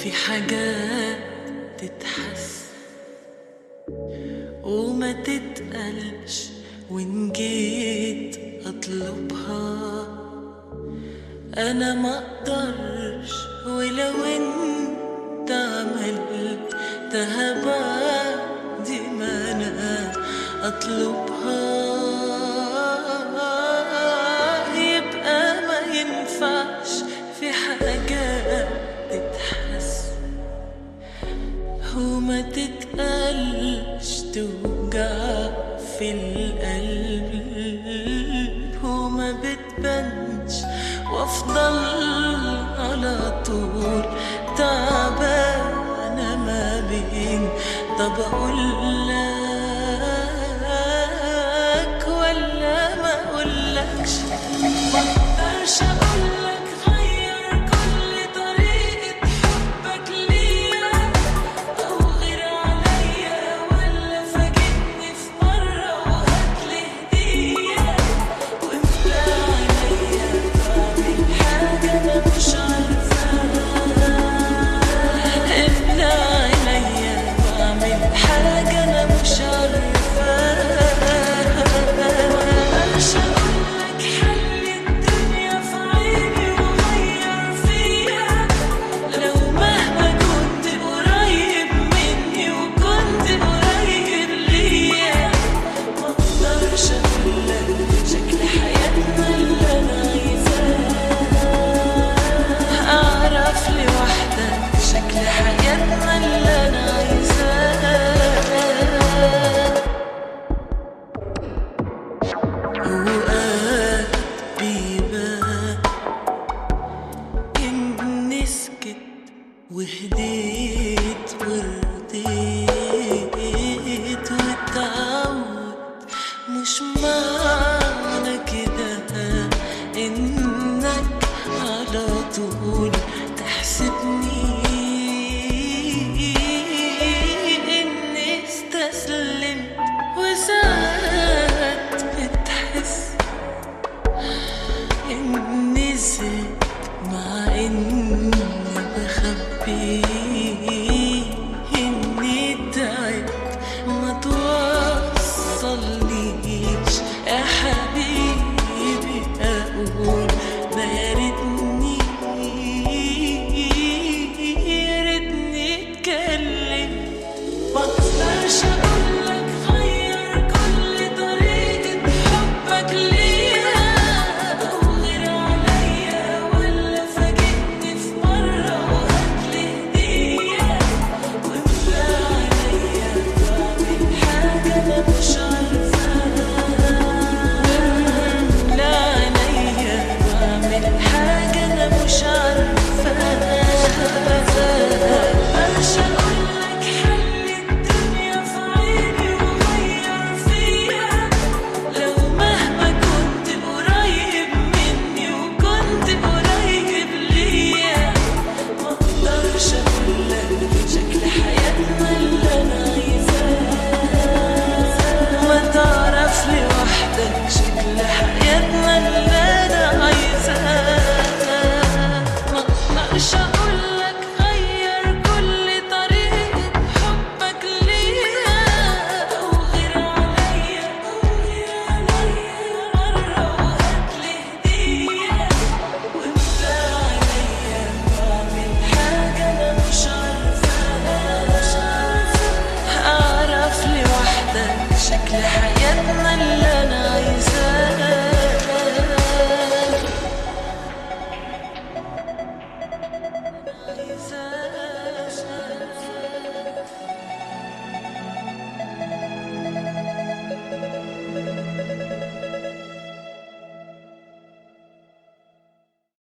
في حاجات تتحس وما تتقلش وإن جيت أطلبها أنا ما أقدرش ولو أنت عملتها بعد ما أنا أطلبها يبقى ما ينفعش في حاجات تتحس وما تتقلش توجع في القلب وما بتبانش وافضل على طول تعبانة ما بين طب اقول لك ولا ما اقولكش مقدرش اقولك غير كل طريقة حبك ليا أو غير عليا ولا فاجئني في مرة وهاتلي هدية واملى عينيا بعمل حاجة أنا مش عارفاها املى عينيا بعمل حاجة أنا مش عارفاها مقدرش أقولك حل الدنيا في عيني وغير فيا لو مهما كنت قريب مني وكنت قريب ليا ما اقدرش اقولك شكل حياتنا اللي انا عايزاه اعرف لوحدك شكل حياتنا اللي انا عايزاه اوقات بيبان إني سكت وهديت ورضيت واتعود مش معنى كده إنك على طول تحسبني إني استسلمت وساعات بتحس إني زدت مع إني بخبي إني تعبت ما توصلنيش يا حبيبي أقول ما يا ريتني يا ريتني اتكلم ما اقدرش